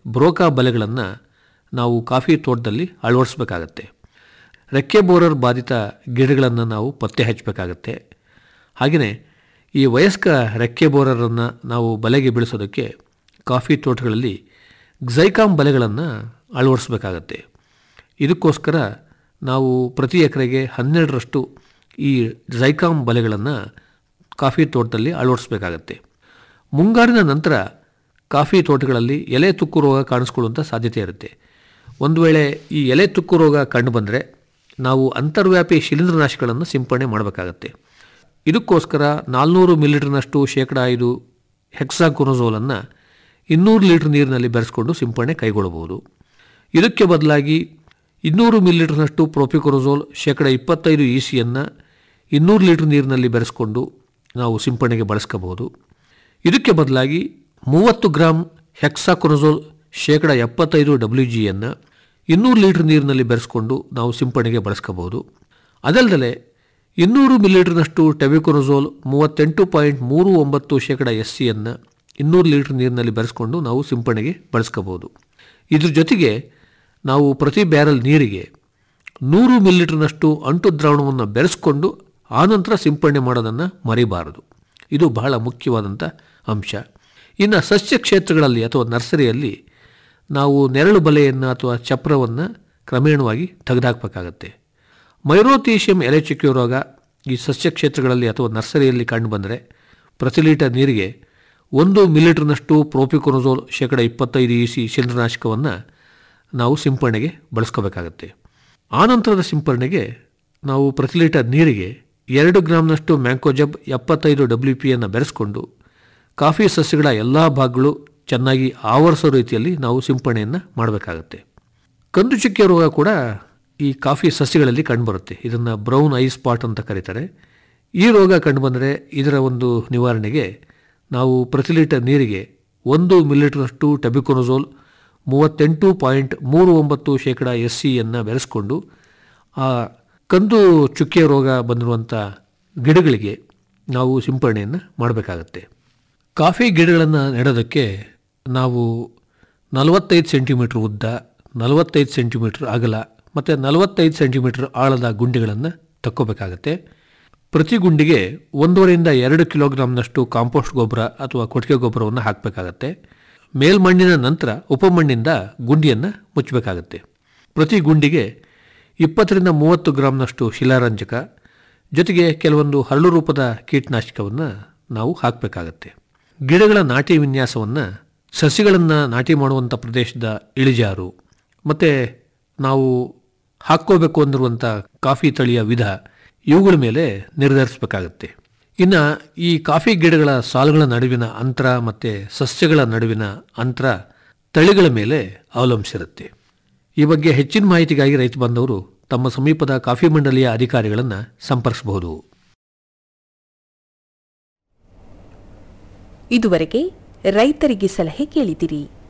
ಬ್ರೋಕಾ ಬಲೆಗಳನ್ನು ನಾವು ಕಾಫಿ ತೋಟದಲ್ಲಿ ಅಳವಡಿಸ್ಬೇಕಾಗತ್ತೆ ರೆಕ್ಕೆ ಬೋರರ್ ಬಾಧಿತ ಗಿಡಗಳನ್ನು ನಾವು ಪತ್ತೆ ಹಚ್ಚಬೇಕಾಗತ್ತೆ ಹಾಗೆಯೇ ಈ ವಯಸ್ಕ ರೆಕ್ಕೆ ಬೋರರನ್ನು ನಾವು ಬಲೆಗೆ ಬೀಳಿಸೋದಕ್ಕೆ ಕಾಫಿ ತೋಟಗಳಲ್ಲಿ ಗ್ಸೈಕಾಮ್ ಬಲೆಗಳನ್ನು ಅಳವಡಿಸ್ಬೇಕಾಗತ್ತೆ ಇದಕ್ಕೋಸ್ಕರ ನಾವು ಪ್ರತಿ ಎಕರೆಗೆ ಹನ್ನೆರಡರಷ್ಟು ಈ ಜೈಕಾಮ್ ಬಲೆಗಳನ್ನು ಕಾಫಿ ತೋಟದಲ್ಲಿ ಅಳವಡಿಸ್ಬೇಕಾಗತ್ತೆ ಮುಂಗಾರಿನ ನಂತರ ಕಾಫಿ ತೋಟಗಳಲ್ಲಿ ಎಲೆ ತುಕ್ಕು ರೋಗ ಕಾಣಿಸ್ಕೊಳ್ಳುವಂಥ ಸಾಧ್ಯತೆ ಇರುತ್ತೆ ಒಂದು ವೇಳೆ ಈ ಎಲೆ ತುಕ್ಕು ರೋಗ ಕಂಡುಬಂದರೆ ನಾವು ಅಂತರ್ವ್ಯಾಪಿ ಶಿಲೀಂಧ್ರನಾಶಗಳನ್ನು ಸಿಂಪಡಣೆ ಮಾಡಬೇಕಾಗತ್ತೆ ಇದಕ್ಕೋಸ್ಕರ ನಾಲ್ನೂರು ಮಿಲಿಲೀಟರ್ನಷ್ಟು ಶೇಕಡ ಐದು ಹೆಕ್ಸಾಕೊನೋಝೋಲನ್ನು ಇನ್ನೂರು ಲೀಟರ್ ನೀರಿನಲ್ಲಿ ಬೆರೆಸ್ಕೊಂಡು ಸಿಂಪಡಣೆ ಕೈಗೊಳ್ಳಬಹುದು ಇದಕ್ಕೆ ಬದಲಾಗಿ ಇನ್ನೂರು ಮಿಲಿಲೀಟರ್ನಷ್ಟು ಪ್ರೋಪಿಕೊನೋಝೋಲ್ ಶೇಕಡ ಇಪ್ಪತ್ತೈದು ಇ ಸಿಯನ್ನು ಇನ್ನೂರು ಲೀಟರ್ ನೀರಿನಲ್ಲಿ ಬೆರೆಸ್ಕೊಂಡು ನಾವು ಸಿಂಪಡಣೆಗೆ ಬಳಸ್ಕೋಬಹುದು ಇದಕ್ಕೆ ಬದಲಾಗಿ ಮೂವತ್ತು ಗ್ರಾಂ ಹೆಕ್ಸಾಕೊನೋಝೋಲ್ ಶೇಕಡ ಎಪ್ಪತ್ತೈದು ಡಬ್ಲ್ಯೂ ಜಿಯನ್ನು ಇನ್ನೂರು ಲೀಟರ್ ನೀರಿನಲ್ಲಿ ಬೆರೆಸ್ಕೊಂಡು ನಾವು ಸಿಂಪಡಣೆಗೆ ಬಳಸ್ಕೋಬಹುದು ಅದಲ್ಲದೆ ಇನ್ನೂರು ಮಿಲಿಲೀಟರ್ನಷ್ಟು ಟೆಬಿಕೊನೋಝೋಲ್ ಮೂವತ್ತೆಂಟು ಪಾಯಿಂಟ್ ಮೂರು ಒಂಬತ್ತು ಶೇಕಡ ಎಸ್ ಸಿಯನ್ನು ಇನ್ನೂರು ಲೀಟರ್ ನೀರಿನಲ್ಲಿ ಬೆರೆಸ್ಕೊಂಡು ನಾವು ಸಿಂಪಡಣೆಗೆ ಬಳಸ್ಕೋಬಹುದು ಇದ್ರ ಜೊತೆಗೆ ನಾವು ಪ್ರತಿ ಬ್ಯಾರಲ್ ನೀರಿಗೆ ನೂರು ಮಿಲಿಲೀಟರ್ನಷ್ಟು ಅಂಟು ದ್ರಾವಣವನ್ನು ಬೆರೆಸ್ಕೊಂಡು ಆನಂತರ ಸಿಂಪಡಣೆ ಮಾಡೋದನ್ನು ಮರಿಬಾರದು ಇದು ಬಹಳ ಮುಖ್ಯವಾದಂಥ ಅಂಶ ಇನ್ನು ಸಸ್ಯ ಕ್ಷೇತ್ರಗಳಲ್ಲಿ ಅಥವಾ ನರ್ಸರಿಯಲ್ಲಿ ನಾವು ನೆರಳು ಬಲೆಯನ್ನು ಅಥವಾ ಚಪ್ರವನ್ನು ಕ್ರಮೇಣವಾಗಿ ತೆಗೆದುಹಾಕಬೇಕಾಗತ್ತೆ ಮೈರೋತೀಶಿಯಂ ಎಲೆಚುಕ್ಯೋ ರೋಗ ಈ ಸಸ್ಯ ಕ್ಷೇತ್ರಗಳಲ್ಲಿ ಅಥವಾ ನರ್ಸರಿಯಲ್ಲಿ ಕಂಡುಬಂದರೆ ಪ್ರತಿ ಲೀಟರ್ ನೀರಿಗೆ ಒಂದು ಮಿಲಿಲೀಟರ್ನಷ್ಟು ಪ್ರೋಪಿಕೊನೋಝೋಲ್ ಶೇಕಡ ಇಪ್ಪತ್ತೈದು ಇ ಸಿ ಶಿಲೀಂಧ್ರನಾಶಕವನ್ನು ನಾವು ಸಿಂಪಡಣೆಗೆ ಬಳಸ್ಕೋಬೇಕಾಗತ್ತೆ ಆನಂತರದ ಸಿಂಪಡಣೆಗೆ ನಾವು ಪ್ರತಿ ಲೀಟರ್ ನೀರಿಗೆ ಎರಡು ಗ್ರಾಮ್ನಷ್ಟು ಮ್ಯಾಂಕೋಜಬ್ ಎಪ್ಪತ್ತೈದು ಡಬ್ಲ್ಯೂ ಪಿಯನ್ನು ಬೆರೆಸ್ಕೊಂಡು ಕಾಫಿ ಸಸ್ಯಗಳ ಎಲ್ಲ ಭಾಗಗಳು ಚೆನ್ನಾಗಿ ಆವರಿಸೋ ರೀತಿಯಲ್ಲಿ ನಾವು ಸಿಂಪಡಣೆಯನ್ನು ಮಾಡಬೇಕಾಗತ್ತೆ ಕಂದು ಚುಕ್ಕೆ ರೋಗ ಕೂಡ ಈ ಕಾಫಿ ಸಸ್ಯಗಳಲ್ಲಿ ಕಂಡುಬರುತ್ತೆ ಇದನ್ನು ಬ್ರೌನ್ ಐ ಸ್ಪಾಟ್ ಅಂತ ಕರೀತಾರೆ ಈ ರೋಗ ಕಂಡುಬಂದರೆ ಇದರ ಒಂದು ನಿವಾರಣೆಗೆ ನಾವು ಪ್ರತಿ ಲೀಟರ್ ನೀರಿಗೆ ಒಂದು ಮಿಲಿಲೀಟರ್ನಷ್ಟು ಟೆಬಿಕೊನೋಝೋಲ್ ಮೂವತ್ತೆಂಟು ಪಾಯಿಂಟ್ ಮೂರು ಒಂಬತ್ತು ಶೇಕಡ ಎಸ್ ಸಿಯನ್ನು ಬೆರೆಸ್ಕೊಂಡು ಆ ಕಂದು ಚುಕ್ಕೆ ರೋಗ ಬಂದಿರುವಂಥ ಗಿಡಗಳಿಗೆ ನಾವು ಸಿಂಪಡಣೆಯನ್ನು ಮಾಡಬೇಕಾಗತ್ತೆ ಕಾಫಿ ಗಿಡಗಳನ್ನು ನೆಡೋದಕ್ಕೆ ನಾವು ನಲವತ್ತೈದು ಸೆಂಟಿಮೀಟ್ರ್ ಉದ್ದ ನಲವತ್ತೈದು ಸೆಂಟಿಮೀಟ್ರ್ ಅಗಲ ಮತ್ತು ನಲವತ್ತೈದು ಸೆಂಟಿಮೀಟ್ರ್ ಆಳದ ಗುಂಡಿಗಳನ್ನು ತಕ್ಕೋಬೇಕಾಗತ್ತೆ ಪ್ರತಿ ಗುಂಡಿಗೆ ಒಂದೂವರೆಯಿಂದ ಎರಡು ಕಿಲೋಗ್ರಾಮ್ನಷ್ಟು ಕಾಂಪೋಸ್ಟ್ ಗೊಬ್ಬರ ಅಥವಾ ಕೊಟ್ಟಿಗೆ ಗೊಬ್ಬರವನ್ನು ಹಾಕಬೇಕಾಗತ್ತೆ ಮೇಲ್ಮಣ್ಣಿನ ನಂತರ ಉಪಮಣ್ಣಿಂದ ಗುಂಡಿಯನ್ನು ಮುಚ್ಚಬೇಕಾಗತ್ತೆ ಪ್ರತಿ ಗುಂಡಿಗೆ ಇಪ್ಪತ್ತರಿಂದ ಮೂವತ್ತು ಗ್ರಾಮ್ನಷ್ಟು ಶಿಲಾರಂಜಕ ಜೊತೆಗೆ ಕೆಲವೊಂದು ಹರಳು ರೂಪದ ಕೀಟನಾಶಕವನ್ನು ನಾವು ಹಾಕಬೇಕಾಗತ್ತೆ ಗಿಡಗಳ ನಾಟಿ ವಿನ್ಯಾಸವನ್ನು ಸಸಿಗಳನ್ನು ನಾಟಿ ಮಾಡುವಂಥ ಪ್ರದೇಶದ ಇಳಿಜಾರು ಮತ್ತು ನಾವು ಹಾಕ್ಕೋಬೇಕು ಅಂದಿರುವಂಥ ಕಾಫಿ ತಳಿಯ ವಿಧ ಇವುಗಳ ಮೇಲೆ ನಿರ್ಧರಿಸಬೇಕಾಗತ್ತೆ ಇನ್ನು ಈ ಕಾಫಿ ಗಿಡಗಳ ಸಾಲುಗಳ ನಡುವಿನ ಅಂತರ ಮತ್ತು ಸಸ್ಯಗಳ ನಡುವಿನ ಅಂತರ ತಳಿಗಳ ಮೇಲೆ ಅವಲಂಬಿಸಿರುತ್ತೆ ಈ ಬಗ್ಗೆ ಹೆಚ್ಚಿನ ಮಾಹಿತಿಗಾಗಿ ರೈತ ಬಾಂಧವರು ತಮ್ಮ ಸಮೀಪದ ಕಾಫಿ ಮಂಡಳಿಯ ಅಧಿಕಾರಿಗಳನ್ನು ಸಂಪರ್ಕಿಸಬಹುದು ಇದುವರೆಗೆ ರೈತರಿಗೆ ಸಲಹೆ ಕೇಳಿದಿರಿ